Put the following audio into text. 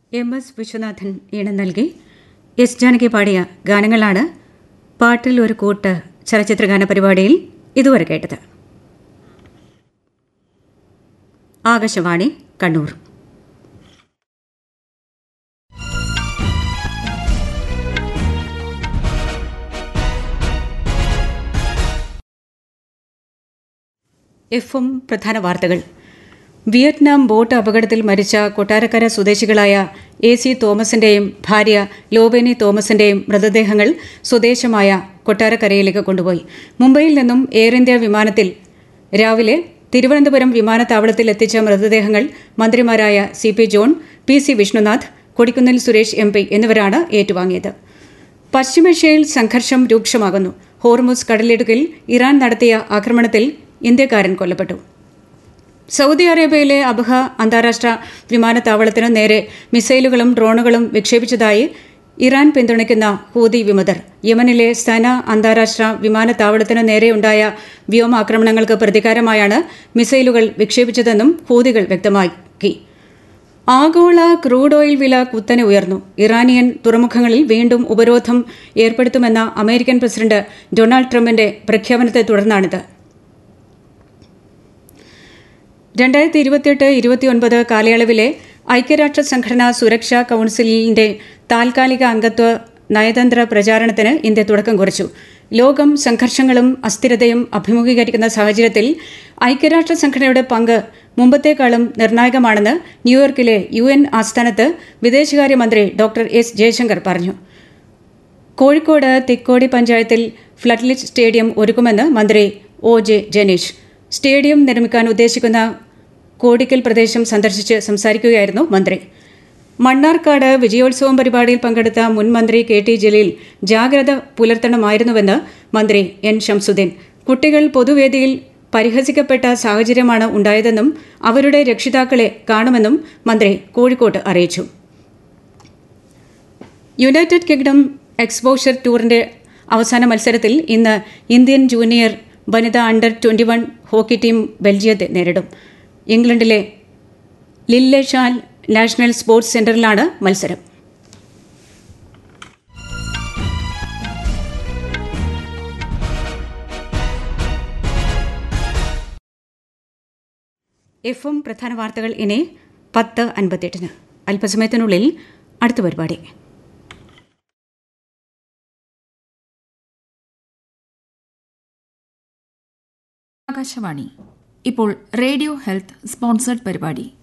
M S Viswanathan ഈണം നൽകി S Janaki പാടിയ ഗാനങ്ങളാണ് പാട്ടിൽ ഒരു കൂട്ട് ചലച്ചിത്രഗാന പരിപാടിയിൽ ഇതുവരെ കേട്ടത് ആകാശവാണി കണ്ണൂർ എഫും പ്രധാന വാർത്തകൾ വിയറ്റ്നാം ബോട്ട് അപകടത്തിൽ മരിച്ച കൊട്ടാരക്കര സ്വദേശികളായ എ സി തോമസിന്റെയും ഭാര്യ ലോബേനി തോമസിന്റെയും മൃതദേഹങ്ങൾ സ്വദേശമായ കൊട്ടാരക്കരയിലേക്ക് കൊണ്ടുപോയി മുംബൈയിൽ നിന്നും എയർ ഇന്ത്യ വിമാനത്തിൽ രാവിലെ തിരുവനന്തപുരം വിമാനത്താവളത്തിൽ എത്തിച്ച മൃതദേഹങ്ങൾ മന്ത്രിമാരായ C P John P C Vishnunath Kodikunnil Suresh M P എന്നിവരാണ് ഏറ്റുവാങ്ങിയത് പശ്ചിമേഷ്യയിൽ സംഘർഷം രൂക്ഷമാകുന്നു ഹോർമുസ് കടലിടുക്കിൽ ഇറാൻ നടത്തിയ ആക്രമണത്തിൽ ഇന്ത്യക്കാരൻ കൊല്ലപ്പെട്ടു സൗദി അറേബ്യയിലെ അബഹ അന്താരാഷ്ട്ര വിമാനത്താവളത്തിനു നേരെ മിസൈലുകളും ഡ്രോണുകളും വിക്ഷേപിച്ചതായി ഇറാൻ പിന്തുണയ്ക്കുന്ന ഹൂതി വിമതർ യമനിലെ സന അന്താരാഷ്ട്ര വിമാനത്താവളത്തിനു നേരെയുണ്ടായ വ്യോമാക്രമണങ്ങൾക്ക് പ്രതികാരമായാണ് മിസൈലുകൾ വിക്ഷേപിച്ചതെന്നും ഹൂതികൾ വ്യക്തമാക്കി ആഗോള ക്രൂഡ് ഓയിൽ വില കുത്തനെ ഉയർന്നു ഇറാനിയൻ തുറമുഖങ്ങളിൽ വീണ്ടും ഉപരോധം ഏർപ്പെടുത്തുമെന്ന അമേരിക്കൻ പ്രസിഡന്റ് ഡൊണാൾഡ് ട്രംപിന്റെ പ്രഖ്യാപനത്തെ തുടർന്നാണിത് രണ്ടായിരത്തി ഇരുപത്തിയെട്ട് ഇരുപത്തിയൊൻപത് കാലയളവിലെ ഐക്യരാഷ്ട്ര സംഘടനാ സുരക്ഷാ കൌൺസിലിന്റെ താൽക്കാലിക അംഗത്വ നയതന്ത്ര പ്രചാരണത്തിന് ഇന്ത്യ തുടക്കം കുറിച്ചു ലോകം സംഘർഷങ്ങളും അസ്ഥിരതയും അഭിമുഖീകരിക്കുന്ന സാഹചര്യത്തിൽ ഐക്യരാഷ്ട്ര സംഘടനയുടെ പങ്ക് മുമ്പത്തേക്കാളും നിർണായകമാണെന്ന് ന്യൂയോർക്കിലെ യു എൻ ആസ്ഥാനത്ത് വിദേശകാര്യമന്ത്രി ഡോക്ടർ എസ് ജയശങ്കർ പറഞ്ഞു കോഴിക്കോട് തിക്കോടി പഞ്ചായത്തിൽ ഫ്ലഡ്ലിറ്റ് സ്റ്റേഡിയം ഒരുക്കുമെന്ന് മന്ത്രി ഒ ജെ ജനീഷ് സ്റ്റേഡിയം നിർമ്മിക്കാൻ ഉദ്ദേശിക്കുന്ന കോടിക്കൽ പ്രദേശം സന്ദർശിച്ച് സംസാരിക്കുകയായിരുന്നു മന്ത്രി മണ്ണാർക്കാട് വിജയോത്സവം പരിപാടിയിൽ പങ്കെടുത്ത മുൻ മന്ത്രി കെ ടി ജലീൽ ജാഗ്രത പുലർത്തണമായിരുന്നുവെന്ന് മന്ത്രി എൻ ഷംസുദ്ദീൻ കുട്ടികൾ പൊതുവേദിയിൽ പരിഹസിക്കപ്പെട്ട സാഹചര്യമാണ് ഉണ്ടായതെന്നും അവരുടെ രക്ഷിതാക്കളെ കാണുമെന്നും മന്ത്രി കോഴിക്കോട്ട് അറിയിച്ചു യുണൈറ്റഡ് കിങ്ഡം എക്സ്പോഷർ ടൂറിന്റെ അവസാന മത്സരത്തിൽ ഇന്ന് ഇന്ത്യൻ ജൂനിയർ വനിതാ under twenty one hockey team ബെൽജിയത്തെ നേരിടും ഇംഗ്ലണ്ടിലെ ലില്ലേഷാൽ നാഷണൽ സ്പോർട്സ് സെന്ററിലാണ് മത്സരം എഫും പ്രധാന വാർത്തകൾ ഇനി പത്ത് അൻപത്തെട്ടിന് അല്പസമയത്തിനുള്ളിൽ അടുത്ത പരിപാടി ആകാശവാണി ഇപ്പോൾ റേഡിയോ ഹെൽത്ത് സ്പോൺസേഡ് പരിപാടി